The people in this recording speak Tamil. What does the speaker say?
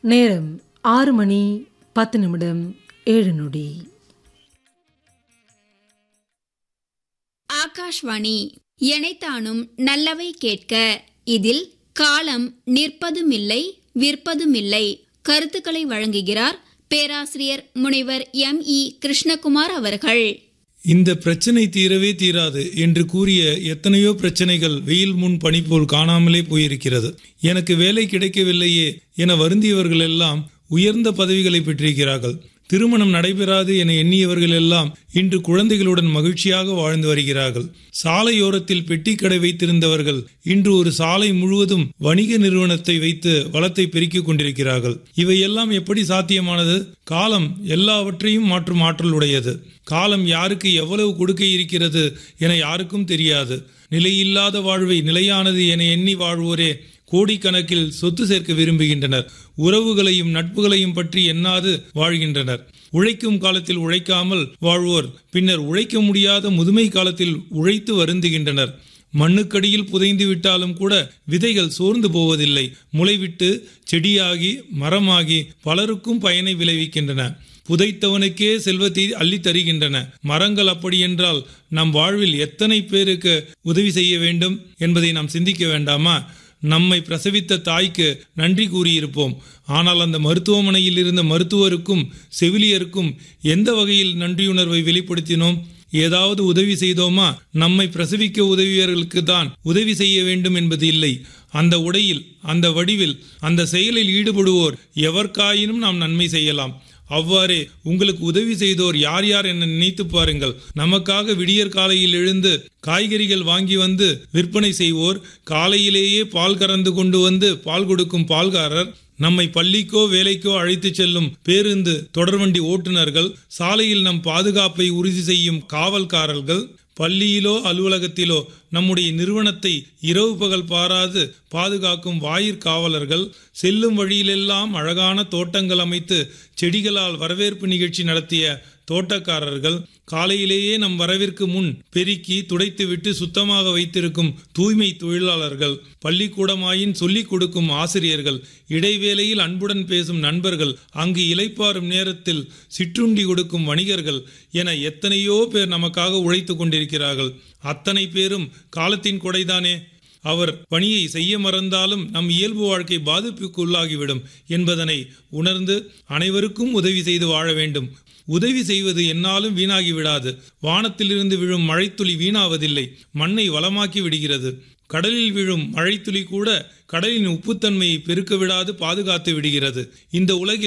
நேரம் ஆறு மணி பத்து நிமிடம் ஏழு நொடி ஆகாஷ்வாணி எனைத்தானும் நல்லவை கேட்க இதில் காலம் நிற்பதுமில்லை விற்பதுமில்லை கருத்துக்களை வழங்குகிறார் பேராசிரியர் முனைவர் எம் இ கிருஷ்ணகுமார் அவர்கள் இந்த பிரச்சனை தீரவே தீராது என்று கூறிய எத்தனையோ பிரச்சனைகள் வெயில் முன் பனி போல் காணாமலே போயிருக்கிறது எனக்கு வேலை கிடைக்கவில்லையே என வருந்தியவர்கள் எல்லாம் உயர்ந்த பதவிகளை பெற்றிருக்கிறார்கள் திருமணம் நடைபெறாது என எண்ணியவர்கள் எல்லாம் இன்று குழந்தைகளுடன் மகிழ்ச்சியாக வாழ்ந்து வருகிறார்கள் சாலையோரத்தில் பெட்டி கடை வைத்திருந்தவர்கள் இன்று ஒரு சாலை முழுவதும் வணிக நிறுவனத்தை வைத்து வளத்தை பெருக்கிக் கொண்டிருக்கிறார்கள் இவையெல்லாம் எப்படி சாத்தியமானது காலம் எல்லாவற்றையும் மாற்றும் ஆற்றல் உடையது காலம் யாருக்கு எவ்வளவு கொடுக்க இருக்கிறது என யாருக்கும் தெரியாது நிலையில்லாத வாழ்வை நிலையானது என எண்ணி வாழ்வோரே கோடிக்கணக்கில் சொத்து சேர்க்க விரும்புகின்றனர் உறவுகளையும் நட்புகளையும் பற்றி எண்ணாது வாழ்கின்றனர் உழைக்கும் காலத்தில் உழைக்காமல் வாழ்வோர் பின்னர் உழைக்க முடியாத முதுமை காலத்தில் உழைத்து வருந்துகின்றனர் மண்ணுக்கடியில் புதைந்து விட்டாலும் கூட விதைகள் சோர்ந்து போவதில்லை முளைவிட்டு செடியாகி மரமாகி பலருக்கும் பயனை விளைவிக்கின்றன புதைத்தவனுக்கே செல்வத்தை அள்ளி தருகின்றன மரங்கள் அப்படி என்றால் நம் வாழ்வில் எத்தனை பேருக்கு உதவி செய்ய வேண்டும் என்பதை நாம் சிந்திக்க வேண்டாமா நம்மை பிரசவித்த தாய்க்கு நன்றி கூறியிருப்போம் ஆனால் அந்த மருத்துவமனையில் இருந்த மருத்துவருக்கும் செவிலியருக்கும் எந்த வகையில் நன்றியுணர்வை வெளிப்படுத்தினோம் ஏதாவது உதவி செய்தோமா நம்மை பிரசவிக்க உதவியவர்களுக்கு தான் உதவி செய்ய வேண்டும் என்பது இல்லை அந்த உடையில் அந்த வடிவில் அந்த செயலில் ஈடுபடுவோர் எவர்க்காயினும் நாம் நன்மை செய்யலாம் அவ்வாறே உங்களுக்கு உதவி செய்தோர் யார் யார் என நினைத்து பாருங்கள் நமக்காக விடியற் காலையில் எழுந்து காய்கறிகள் வாங்கி வந்து விற்பனை செய்வோர் காலையிலேயே பால் கறந்து கொண்டு வந்து பால் கொடுக்கும் பால்காரர் நம்மை பள்ளிக்கோ வேலைக்கோ அழைத்து செல்லும் பேருந்து தொடர்வண்டி ஓட்டுநர்கள் சாலையில் நம் பாதுகாப்பை உறுதி செய்யும் காவல்காரர்கள் பள்ளியிலோ அலுவலகத்திலோ நம்முடைய நிறுவனத்தை இரவு பகல் பாராது பாதுகாக்கும் வாயிற்காவலர்கள் செல்லும் வழியிலெல்லாம் அழகான தோட்டங்கள் அமைத்து செடிகளால் வரவேற்பு நிகழ்ச்சி நடத்திய தோட்டக்காரர்கள் காலையிலேயே நம் வரவிற்கு முன் பெருக்கி துடைத்துவிட்டு சுத்தமாக வைத்திருக்கும் தூய்மை தொழிலாளர்கள் பள்ளிக்கூடமாயின் சொல்லிக் கொடுக்கும் ஆசிரியர்கள் இடைவேளையில் அன்புடன் பேசும் நண்பர்கள் அங்கு இலைப்பாரும் நேரத்தில் சிற்றுண்டி கொடுக்கும் வணிகர்கள் என எத்தனையோ பேர் நமக்காக உழைத்து கொண்டிருக்கிறார்கள் அத்தனை பேரும் காலத்தின் கொடைதானே அவர் பணியை செய்ய மறந்தாலும் நம் இயல்பு வாழ்க்கை பாதிப்புக்கு உள்ளாகிவிடும் என்பதனை உணர்ந்து அனைவருக்கும் உதவி செய்து வாழ வேண்டும் உதவி செய்வது என்னாலும் வீணாகி விடாது வானத்திலிருந்து விழும் மழைத்துளி வீணாவதில்லை மண்ணை வளமாக்கி விடுகிறது கடலில் விழும் மழைத்துளி கூட கடலின் உப்புத்தன்மையை பெருக்க விடாது பாதுகாத்து விடுகிறது இந்த உலகில்